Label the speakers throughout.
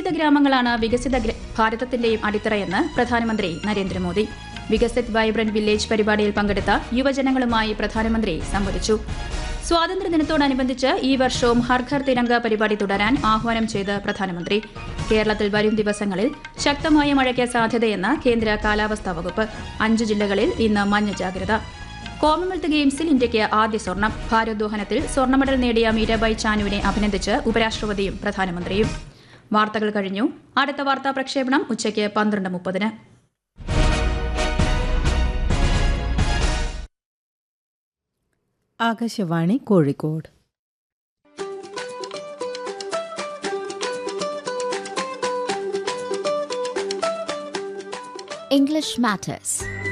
Speaker 1: വികസിത ഗ്രാമങ്ങളാണ് വികസിത ഗ്ര- ഭാരതത്തിന്റെയും അടിത്തറയെന്ന് പ്രധാനമന്ത്രി നരേന്ദ്രമോദി വികസിത് വൈബ്രന്റ് വില്ലേജ് പരിപാടിയിൽ പങ്കെടുത്ത യുവജനങ്ങളുമായി പ്രധാനമന്ത്രി സംവദിച്ചു സ്വാതന്ത്ര്യദിനത്തോടനുബന്ധിച്ച് ഈ വർഷവും ഹർ ഘർ തിരങ്ക പരിപാടി തുടരാൻ ആഹ്വാനം ചെയ്ത് പ്രധാനമന്ത്രി കേരളത്തിൽ വരും ദിവസങ്ങളിൽ ശക്തമായ മഴയ്ക്ക് സാധ്യതയെന്ന് കേന്ദ്ര കാലാവസ്ഥാ വകുപ്പ് അഞ്ച് ജില്ലകളിൽ ഇന്ന് മഞ്ഞ ജാഗ്രത കോമൺവെൽത്ത് ഗെയിംസിൽ ഇന്ത്യയ്ക്ക് ആദ്യ സ്വർണം ഭാരോദ്വഹനത്തിൽ സ്വർണ്ണ മെഡൽ നേടിയ മീരാബായ് ചാനുവിനെ അഭിനന്ദിച്ച് ഉപരാഷ്ട്രപതിയും പ്രധാനമന്ത്രിയും വാർത്തകൾ കഴിഞ്ഞു അടുത്ത വാർത്താ പ്രക്ഷേപണം ഉച്ചയ്ക്ക് പന്ത്രണ്ട് മുപ്പതിന്
Speaker 2: ആകാശവാണി കോഴിക്കോട്
Speaker 3: English Matters.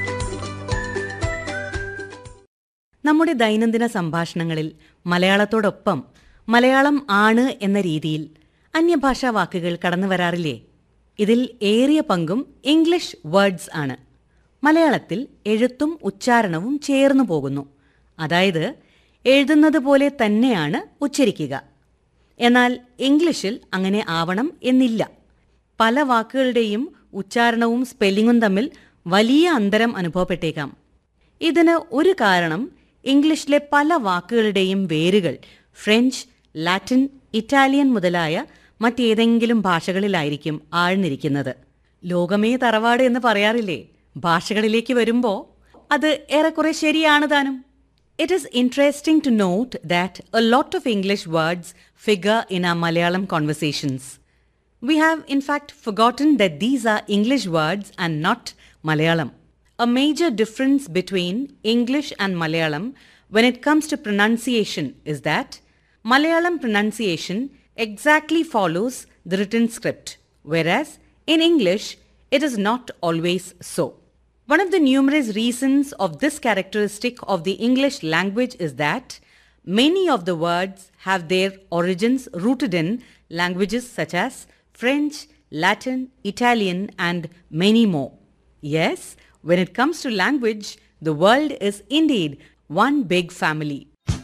Speaker 4: നമ്മുടെ ദൈനംദിന സംഭാഷണങ്ങളിൽ മലയാളത്തോടൊപ്പം മലയാളം ആണ് എന്ന രീതിയിൽ അന്യഭാഷാ വാക്കുകൾ കടന്നു വരാറില്ലേ ഇതിൽ ഏറിയ പങ്കും ഇംഗ്ലീഷ് വേർഡ്സ് ആണ് മലയാളത്തിൽ എഴുത്തും ഉച്ചാരണവും ചേർന്നു പോകുന്നു അതായത് എഴുതുന്നത് പോലെ തന്നെയാണ് ഉച്ചരിക്കുക എന്നാൽ ഇംഗ്ലീഷിൽ അങ്ങനെ ആവണം എന്നില്ല പല വാക്കുകളുടെയും ഉച്ചാരണവും സ്പെല്ലിങ്ങും തമ്മിൽ വലിയ അന്തരം അനുഭവപ്പെട്ടേക്കാം ഇതിന് ഒരു കാരണം ഇംഗ്ലീഷിലെ പല വാക്കുകളുടെയും വേരുകൾ ഫ്രഞ്ച് ലാറ്റിൻ ഇറ്റാലിയൻ മുതലായ മറ്റേതെങ്കിലും ഭാഷകളിലായിരിക്കും ആഴ്ന്നിരിക്കുന്നത് ലോകമേ തറവാട് എന്ന് പറയാറില്ലേ ഭാഷകളിലേക്ക് വരുമ്പോ അത് ഏറെക്കുറെ ശരിയാണ് താനും It is interesting to note that a lot of English words figure in our Malayalam conversations. We have, in fact, forgotten that these are English words and not Malayalam. A major difference between English and Malayalam when it comes to pronunciation is that Malayalam pronunciation exactly follows the written script, whereas in English it is not always so. One of the numerous reasons of this characteristic of the English language is that many of the words have their origins rooted in languages such as French, Latin, Italian, and many more. Yes, when it comes to language, the world is indeed one big family.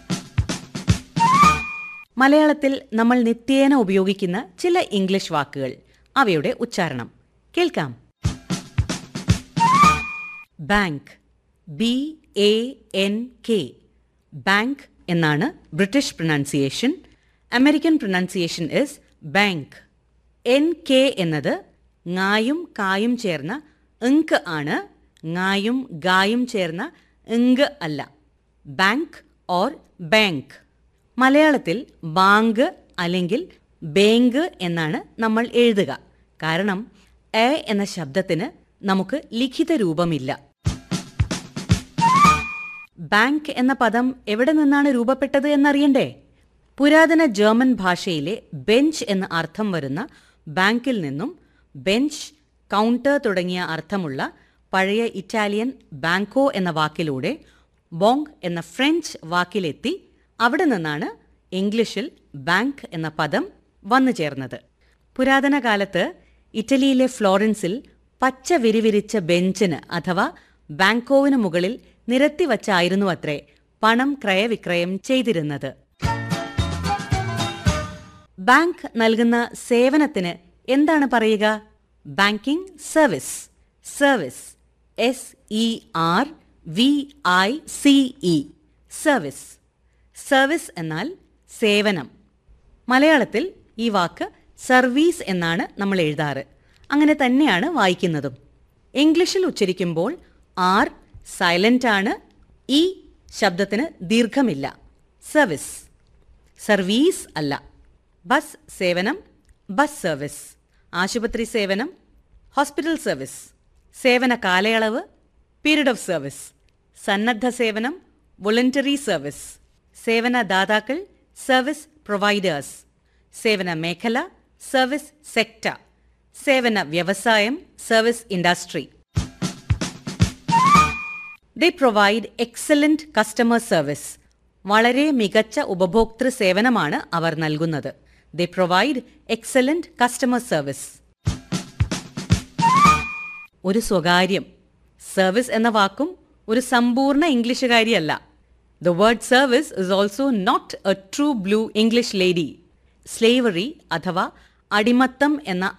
Speaker 4: മലയാളത്തിൽ നമ്മൾ നിത്യേന ഉപയോഗിക്കുന്ന ചില English വാക്കുകൾ അവയുടെ ഉച്ചാരണം കേൾക്കാം bank B A N K bank എന്നാണ് British pronunciation American pronunciation is bank N K എന്നത് ങ്ങായും കായും ചേർന്ന ഇങ്ക് ആണ് ങ്ങായും ഗായും ചേർന്ന ഇങ്ക് അല്ല ബാങ്ക് ഓർ ബാങ്ക് മലയാളത്തിൽ ബാങ്ക് അല്ലെങ്കിൽ ബേങ്ക് എന്നാണ് നമ്മൾ എഴുതുക കാരണം എ എന്ന ശബ്ദത്തിന് നമുക്ക് ലിഖിത രൂപമില്ല ബാങ്ക് എന്ന പദം എവിടെ നിന്നാണ് രൂപപ്പെട്ടത് എന്നറിയണ്ടേ പുരാതന ജർമ്മൻ ഭാഷയിലെ ബെഞ്ച് എന്ന അർത്ഥം വരുന്ന ബാങ്കിൽ നിന്നും ബെഞ്ച് കൗണ്ടർ തുടങ്ങിയ അർത്ഥമുള്ള പഴയ ഇറ്റാലിയൻ ബാങ്കോ എന്ന വാക്കിലൂടെ ബോങ് എന്ന ഫ്രഞ്ച് വാക്കിലെത്തി അവിടെ നിന്നാണ് ഇംഗ്ലീഷിൽ ബാങ്ക് എന്ന പദം വന്നു ചേർന്നത് പുരാതന കാലത്ത് ഇറ്റലിയിലെ ഫ്ലോറൻസിൽ പച്ച വിരിവിരിച്ച ബെഞ്ചിന് അഥവാ ബാങ്കോവിന് മുകളിൽ നിരത്തി വച്ചായിരുന്നു അത്രേ പണം ക്രയവിക്രയം ചെയ്തിരുന്നത് ബാങ്ക് നൽകുന്ന സേവനത്തിന് എന്താണ് പറയുക banking service service S E R V I C E service service എന്നാൽ സേവനം മലയാളത്തിൽ ഈ വാക്ക് സർവീസ് എന്നാണ് നമ്മൾ എഴുതാറ് അങ്ങനെ തന്നെയാണ് വായിക്കുന്നതും ഇംഗ്ലീഷിൽ ഉച്ചരിക്കുമ്പോൾ ആർ സൈലന്റ് ആണ് ഈ ശബ്ദത്തിന് ദീർഘമില്ല സർവീസ് സർവീസ് അല്ല ബസ് സേവനം ബസ് സർവീസ് ആശുപത്രി സേവനം ഹോസ്പിറ്റൽ സർവീസ് സേവന കാലയളവ് പീരീഡ് ഓഫ് സർവീസ് സന്നദ്ധ സേവനം വോളണ്ടറി സർവീസ് സേവന ദാതാക്കൾ സർവീസ് പ്രൊവൈഡേഴ്സ് സേവന മേഖല സർവീസ് സെക്ടർ സേവന വ്യവസായം service industry they provide excellent customer service വളരെ മികച്ച ഉപഭോക്തൃ സേവനമാണ് അവർ നൽകുന്നത് they provide excellent customer service ഒരു സ്വകാര്യം സർവീസ് എന്ന വാക്കും ഒരു സമ്പൂർണ്ണ ഇംഗ്ലീഷുകാരിയല്ല the word service is also not a true blue English lady slavery അഥവാ അടിമത്തം എന്ന